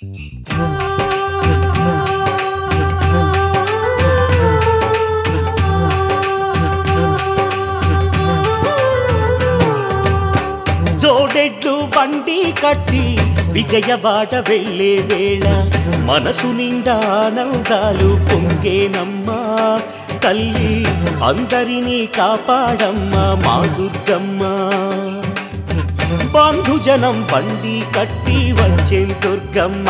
జోడెడ్లు బండి కట్టి విజయవాడ వెళ్ళే వేళ మనసు నిండా ఆనందాలు పొంగేనమ్మా తల్లి అందరినీ కాపాడమ్మా మా దుర్గమ్మ బంధుజనం బండి కట్టి వచ్చే దుర్గమ్మ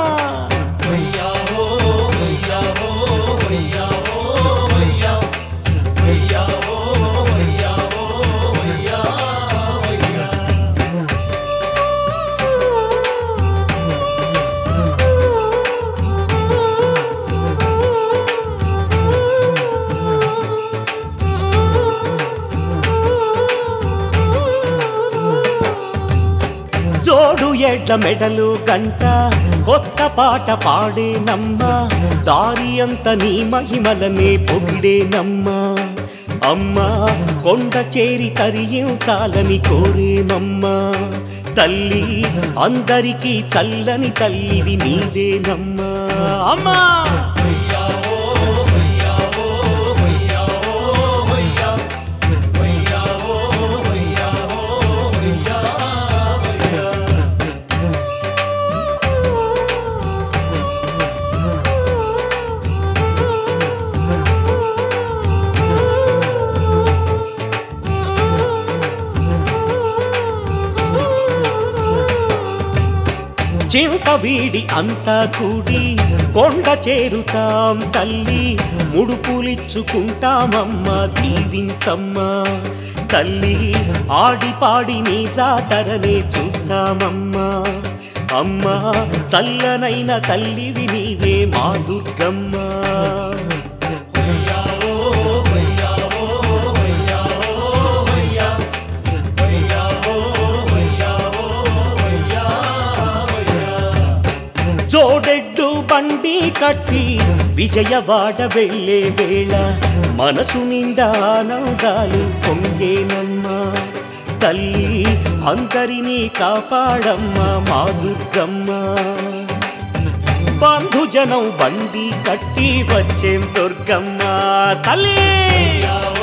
జోడు ఎడ్ల మెడలు గంట కొత్త పాట పాడేనమ్మ దారి అంత నీ మహిమలనే పొగిడేనమ్మా అమ్మా కొండ చేరి తరియించాలని కోరేనమ్మా తల్లి అందరికీ చల్లని తల్లివి నీవేనమ్మా అమ్మా చింత వీడి అంతా కూడి కొండ చేరుతాం తల్లి ముడుపులిచ్చుకుంటామమ్మ దీవించమ్మా తల్లి ఆడి పాడి నీ జాతరనే చూస్తామమ్మా అమ్మా చల్లనైన తల్లివి నీవే మా దుర్గమ్మ జోడెడ్డు బండి కట్టి విజయవాడ వెళ్ళే వేళ మనసు నిండా ఆనందాలు పొంగేనమ్మా తల్లి అందరినీ కాపాడమ్మా మా దుర్గమ్మ బంధుజనం బండి కట్టి వచ్చేం దుర్గమ్మ తల్లి